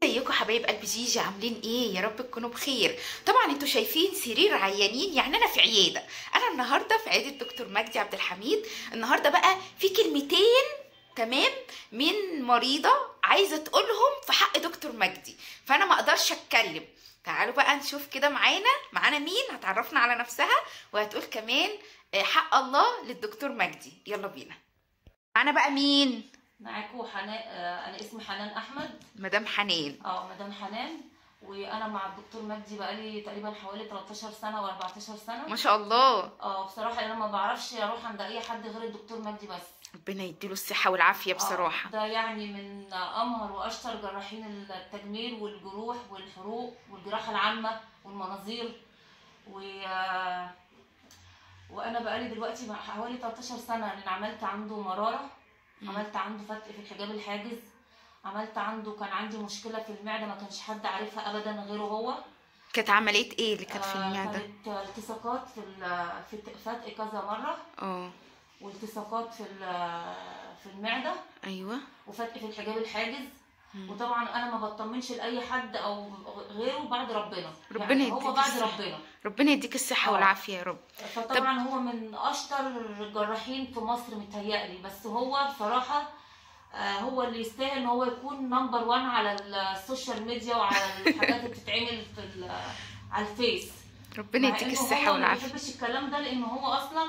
ازيكم حبايب قلب جيجي عاملين ايه يا رب تكونوا بخير طبعا انتوا شايفين سرير عيانين يعني انا في عياده انا النهارده في عياده دكتور مجدي عبد الحميد النهارده بقى في كلمتين تمام من مريضه عايزه تقولهم في حق دكتور مجدي فانا ما اقدرش اتكلم تعالوا بقى نشوف كده معانا معانا مين هتعرفنا على نفسها وهتقول كمان آه، حق الله للدكتور مجدي يلا بينا معانا بقى مين معاكم حنان آه، انا اسمي حنان احمد مدام حنان اه مدام حنان وانا مع الدكتور مجدي بقالي تقريبا حوالي 13 سنه او 14 سنه ما شاء الله اه بصراحه انا ما بعرفش اروح عند اي حد غير الدكتور مجدي بس ربنا يديله الصحة والعافية آه، بصراحة ده يعني من امهر واشطر جراحين التجميل والجروح والحروق والجراحه العامه والمناظير و آه، وانا بقالي دلوقتي مع حوالي 13 سنه لان عملت عنده مراره عملت عنده فتق في الحجاب الحاجز عملت عنده كان عندي مشكله في المعده ما كانش حد عارفها ابدا غيره هو كانت عملية ايه اللي كانت في آه، المعدة؟ كانت التصاقات في ال- في الت- فتق كذا مره اه والتصاقات في ال- في المعده ايوه وفتق في الحجاب الحاجز مم. وطبعا انا ما بطمنش لاي حد او غيره بعد ربنا ربنا يعني هو يديك بعد الصحة. ربنا ربنا يديك الصحة آه. والعافية يا رب فطبعا هو من اشطر الجراحين في مصر متهيألي بس هو بصراحه آه، هو اللي يستاهل ان هو يكون نمبر وان على السوشيال ميديا وعلى الحاجات اللي بتتعمل في ال- على الفيس ربنا مع يديك إنه الصحة هو ما والعافية بيحبش الكلام ده لان هو اصلا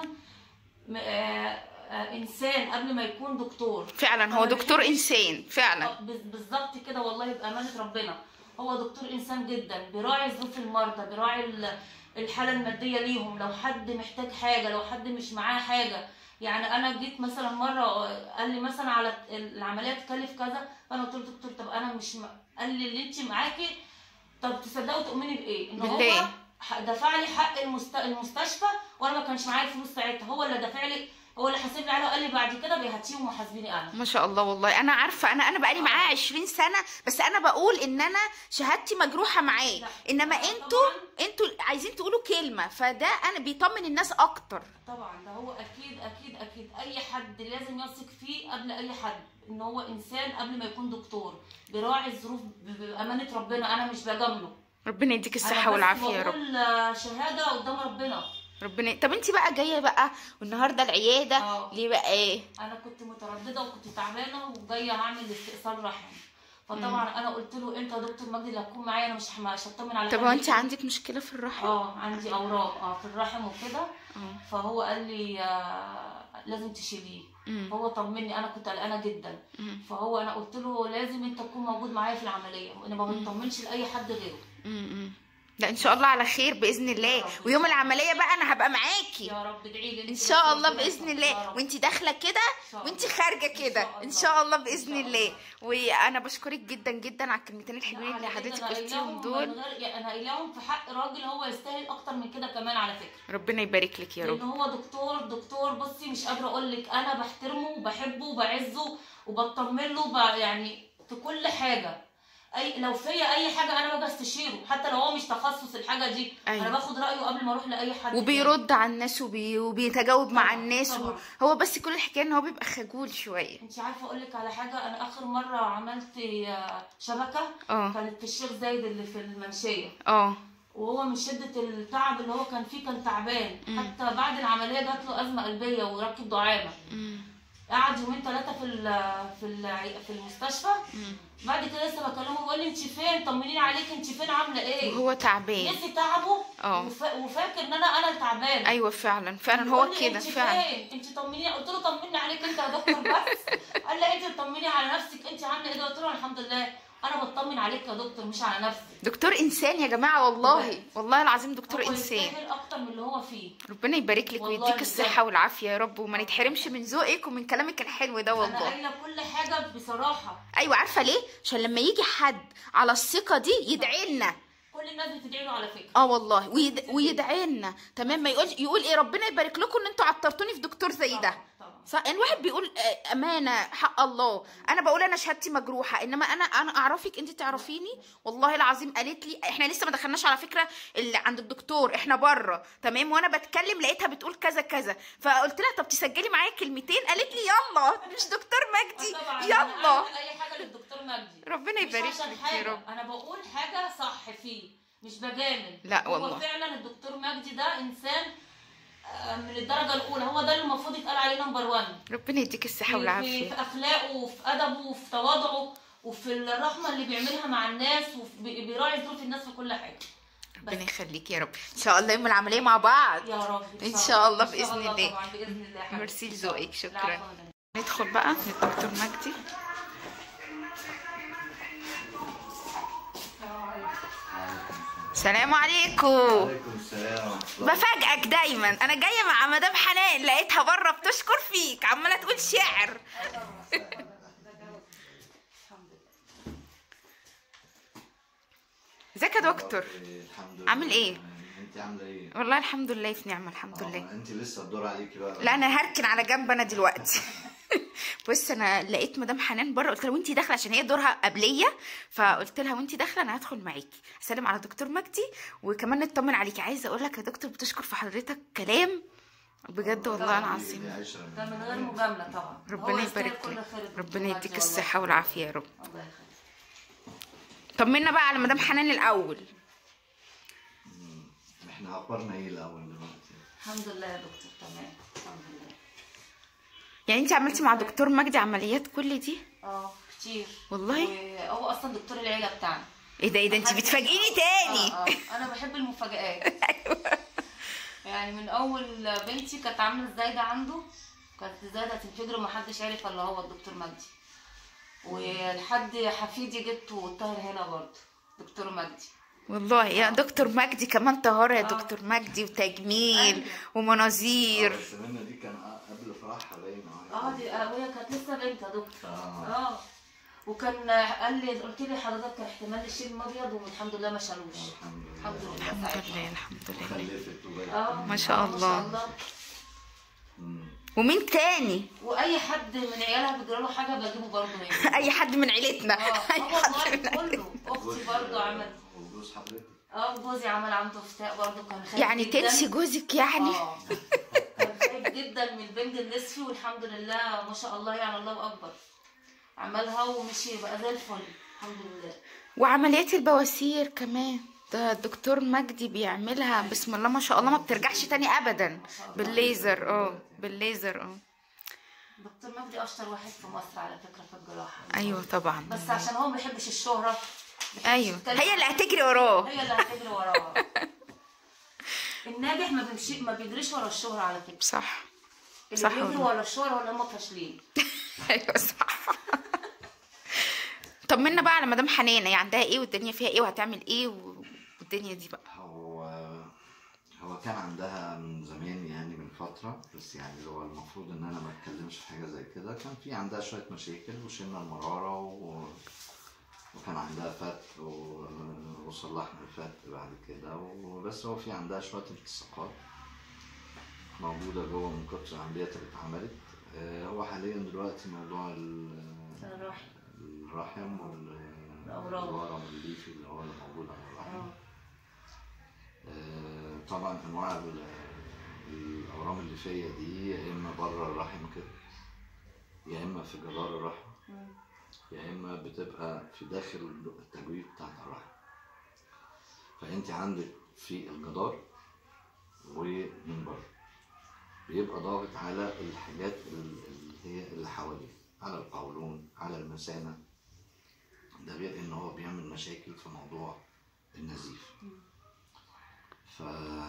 م- آه، آه، انسان قبل ما يكون دكتور فعلا هو أنا دكتور بحبش- انسان فعلا آه، بز- بالظبط كده والله بامانه ربنا هو دكتور انسان جدا بيراعي ظروف المرضى بيراعي ال- الحاله الماديه ليهم لو حد محتاج حاجه لو حد مش معاه حاجه يعني انا جيت مثلا مره آه، قال لي مثلا على العمليه تكلف كذا فانا قلت له دكتور طب انا مش م... قال لي اللي انت معاكي طب تصدقوا تؤمني بايه ان هو بالله. ح- دفع لي حق المست... المستشفى وانا ما كانش معايا الفلوس ساعتها هو اللي دافع لي هو اللي حاسب لي عليها وقال لي بعد كده بيهاتيهم وحاسبيني انا ما شاء الله والله انا عارفة انا انا بقالي معاه 20 سنة بس انا بقول ان انا شهادتي مجروحة معاه لا. انما آه، انتوا طبعاً. انتوا عايزين تقولوا كلمة فده انا بيطمن الناس اكتر طبعا ده هو اكيد اكيد اكيد اي حد لازم يثق فيه قبل اي حد ان هو انسان قبل ما يكون دكتور بيراعي الظروف ب- بامانه ربنا انا مش بجامله ربنا يديك أنا الصحة بس والعافية يا رب بقول آه، شهاده قدام ربنا ربنا طب انت بقى جاية بقى والنهاردة العيادة اه. ليه بقى ايه انا كنت متردده وكنت تعبانه وجايه هعمل استئصال رحم فطبعا انا قلت له انت يا دكتور مجدي اللي هتكون معايا انا مش مش هطمن على طب حد هو انت فيكم. عندك مشكلة في الرحم؟ اه عندي اوراق اه في الرحم وكده اه فهو قال لي آه، لازم تشيليه أمم، هو طمني انا كنت قلقانه جدا أمم، فهو انا قلت له لازم انت تكون موجود معايا في العمليه انا ما بطمنش لاي حد غيره أمم. لا ان شاء الله على خير باذن الله رب. ويوم العمليه بقى انا هبقى معاكي يا رب ادعي لي ان شاء الله باذن الله وانت وانت داخله كده شاء وانت الله. خارجه إن كده شاء ان الله. شاء الله إن باذن شاء الله الله. وانا بشكرك جدا جدا على الكلمتين الحلوين اللي حضرتك قلتيهم دول انا قايلاهم في حق راجل هو يستاهل اكتر من كده كمان على فكره ربنا يبارك لك يا لان رب هو دكتور دكتور بصي مش قادره اقول لك انا بحترمه وبحبه وبعزه وبطمن له ب- يعني في كل حاجه اي لو فيا اي حاجه انا باجي استشيره حتى لو هو مش تخصص الحاجه دي أيوة. انا باخد رايه قبل ما اروح لاي حد تاني. وبيرد على الناس وبي... وبيتجاوب مع طبعاً، الناس و... طبعاً. هو بس كل الحكايه ان هو بيبقى خجول شويه انت عارفه اقول لك على حاجه انا اخر مره عملت آه، شبكه اه كانت في الشيخ زايد اللي في المنشيه اه وهو من شده التعب اللي هو كان فيه كان تعبان حتى بعد العمليه جات له ازمه قلبيه وركب دعامه أمم، قعد يومين ثلاثه في ال- في ال- في المستشفى أمم. بعد كده لسه بكلمه بقول لي انت فين طمنيني عليك انت فين عامله ايه وهو تعبان نسي تعبه اه. وفا- وفاكر ان انا انا التعبان ايوه فعلا فعلا هو بيقول لي كده انت فعلا فين انت طمنيني قلت له طمني عليك انت يا دكتور بس قال لي انت طمني على نفسك انت عامله ايه ده؟ قلت له الحمد لله انا بطمن عليك يا دكتور مش على نفسي دكتور انسان يا جماعه والله بجد. والله العظيم دكتور هو انسان يستاهل اكتر من اللي هو فيه ربنا يبارك لك والله ويديك بجد. الصحة والعافية يا رب وما نتحرمش من ذوقك ومن كلامك الحلو ده انا والله قايله كل حاجه بصراحه ايوه عارفة ليه؟ عشان لما يجي حد على الثقة دي يدعي لنا كل الناس بتدعي له على فكره اه والله ويد... ويدعي لنا تمام ما يقول يقول ايه ربنا يبارك لكم ان انتوا عطرتوني في دكتور زي ده طبعا طبعا صح الواحد بيقول آه، امانه حق الله انا بقول انا شهادتي مجروحه انما انا انا اعرفك انت تعرفيني والله العظيم قالت لي احنا لسه ما دخلناش على فكره اللي عند الدكتور احنا بره تمام وانا بتكلم لقيتها بتقول كذا كذا فقلت لها طب تسجلي معايا كلمتين قالت لي يلا مش دكتور مجدي طبعا أنا يلا أعمل اي حاجه للدكتور مجدي ربنا مش يبارك عشان لك يا حاجة، رب انا بقول حاجه صح فيه مش بجامل لا هو والله. فعلا الدكتور مجدي ده انسان آه، من الدرجه الاولى هو ده اللي المفروض يتقال عليه نمبر 1 ربنا يديك الصحه في, في, والعافيه في اخلاقه وفي ادبه وفي تواضعه وفي الرحمه اللي بيعملها مع الناس وبيراعي ظروف الناس في كل حاجه ربنا يخليك يا رب ان شاء الله يوم العمليه مع بعض يا رب إن شاء الله إن شاء بإذن الله. طبعا باذن الله يا حبيبتي. ميرسي لذوقك شكرا العفو يا مدام. ندخل بقى للدكتور مجدي السلام عليكم وعليكم السلام ورحمة الله. بفاجئك دايما انا جايه مع مدام حنان لقيتها بره بتشكر فيك عماله تقول شعر ازيك يا دكتور الحمد لله عامل إيه؟ انت عامله ايه؟ والله الحمد لله في نعمه الحمد لله آه، انت لسه الدور عليكي بقى لا انا هركن على جنب انا دلوقتي بص انا لقيت مدام حنان بره قلت لها وانتي داخله عشان هي دورها قبليه فقلت لها وانتي داخله انا هدخل معاكي اسلم على دكتور مجدي وكمان نطمن عليكي عايزه اقول لك يا دكتور بتشكر في حضرتك كلام بجد والله دي العظيم عشرة من ده من غير مجامله طبعا هو ربنا يستاهل يبارك كل لك خير الدكتور ربنا مجدي يديك والله. الصحه والعافيه يا رب الله يخليك طمنا بقى على مدام حنان الاول احنا اخبارنا ايه الاول دلوقتي؟ الحمد لله يا دكتور تمام الحمد لله يعني انت عملتي مع دكتور مجدي عمليات كل دي اه كتير والله؟ هو اصلا دكتور العيله بتاعنا ايه ده ايه ده انت بتفاجئيني تاني آه آه. انا بحب المفاجآت يعني من اول بنتي كانت عامله الزايده عنده كانت الزايده تنفجر ومحدش عرف الا هو الدكتور مجدي ولحد حفيدي جبته والطاهر هنا برضه دكتور مجدي والله يا دكتور مجدي كمان طهارة يا آه. دكتور مجدي وتجميل أيوة. ومناظير آه، بس منى دي كان قبل فرحها باين أو اه حاجة. دي آه، وهي كانت لسه بنت يا دكتور آه. اه وكان قال لي قلت لي حضرتك كان احتمال الشيل الابيض والحمد لله ما شالوش الحمد لله الحمد لله الحمد ساعتها. لله الحمد لله خلفت وبقت اه ما شاء الله. ما شاء الله مم. ومين تاني واي حد من عيالها بيجرى له حاجه بجيبه برضه يعني اي حد من عيلتنا اه اي هو حد من والله كله اختي برضه عملت وجوز حضرتك اه جوزي عمل عنده فتاء برضه كان خايف يعني جدا. تنسي جوزك يعني اه كان خايف جدا من البنج النصفي والحمد لله ما شاء الله يعني الله اكبر عملها ومشي بقى زي الفل الحمد لله وعمليات البواسير كمان ده الدكتور مجدي بيعملها بسم الله ما شاء الله ما بترجعش تاني ابدا بالليزر اه بالليزر اه دكتور مجدي اشطر واحد في مصر على فكره في الجراحه ايوه طبعا بس عشان هو ما بيحبش الشهره بيحبش ايوه يتكلم. هي اللي هتجري وراه هي اللي هتجري وراه الناجح ما بيمشي ما بيجريش ورا الشهره على فكره صح اللي صح بيجري والله. ورا الشهره ولا هم فاشلين ايوه صح طمنا بقى على مدام حنان هي عندها ايه والدنيا فيها ايه وهتعمل ايه والدنيا دي بقى هو هو كان عندها من زمان يعني من فترة بس يعني اللي هو المفروض إن أنا ما أتكلمش في حاجة زي كده كان في عندها شوية مشاكل وشلنا المرارة و... وكان عندها فتق و... وصلحنا الفتق بعد كده وبس هو في عندها شوية التصاقات موجودة جوه من كتر العمليات اللي اتعملت آه، هو حاليا دلوقتي موضوع ال- الرحم. الرحم الأورام. والورم الليفي اللي هو اللي موجود على الرحم اه آه، طبعا انواع ال- الاورام الليفيه دي يا اما بره الرحم كده يا اما في جدار الرحم مم. يا اما بتبقى في داخل التجويف بتاعت الرحم فانت عندك في الجدار ومن بره بيبقى ضاغط على الحاجات ال- اللي هي اللي حواليه على القولون على المثانه ده غير ان هو بيعمل مشاكل في موضوع النزيف ف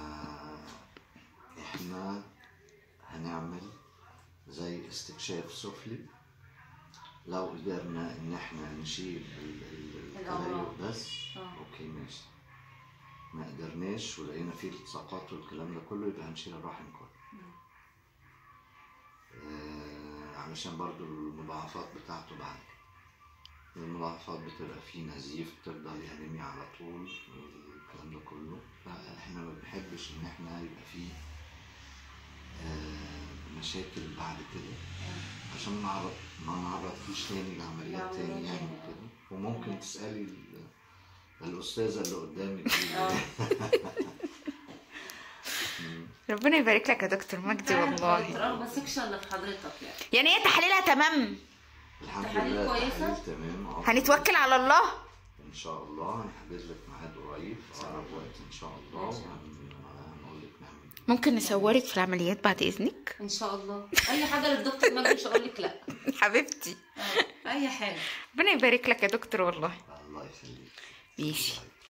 احنا هنعمل زي استكشاف سفلي لو قدرنا ان احنا نشيل ال- ال- الأورام. التليف بس آه. اوكي ماشي ما قدرناش ولقينا فيه التصاقات والكلام ده كله يبقى هنشيل الرحم كله آه علشان برضو المضاعفات بتاعته بعد كده. المضاعفات بتبقى فيه نزيف بتفضل انيميا على طول الكلام ده كله فاحنا ما بنحبش ان احنا يبقى فيه آه، مشاكل بعد كده عشان ما نعرض ما نعرضكيش تاني لعمليات لعمليات تاني يعني تاني. كده وممكن تسألي ال- الأستاذة اللي قدامك دي اه مم. ربنا يبارك لك يا دكتور مجدي والله اه ما بثقش الا في حضرتك يعني يعني هي تحاليلها تمام الحمد تحاليل لله كويسة؟ التحاليل تمام آه. هنتوكل على الله ان شاء الله هنحجز لك ميعاد قريب في اقرب وقت ان شاء الله إن شاء الله. وهن- هنقول لك نعمل ايه ممكن نصورك في العمليات بعد اذنك ان شاء الله اي حاجه للدكتور مجدي مش هقول لك لا حبيبتي آه، اي حاجه ربنا يبارك لك يا دكتور والله الله يخليك ماشي الله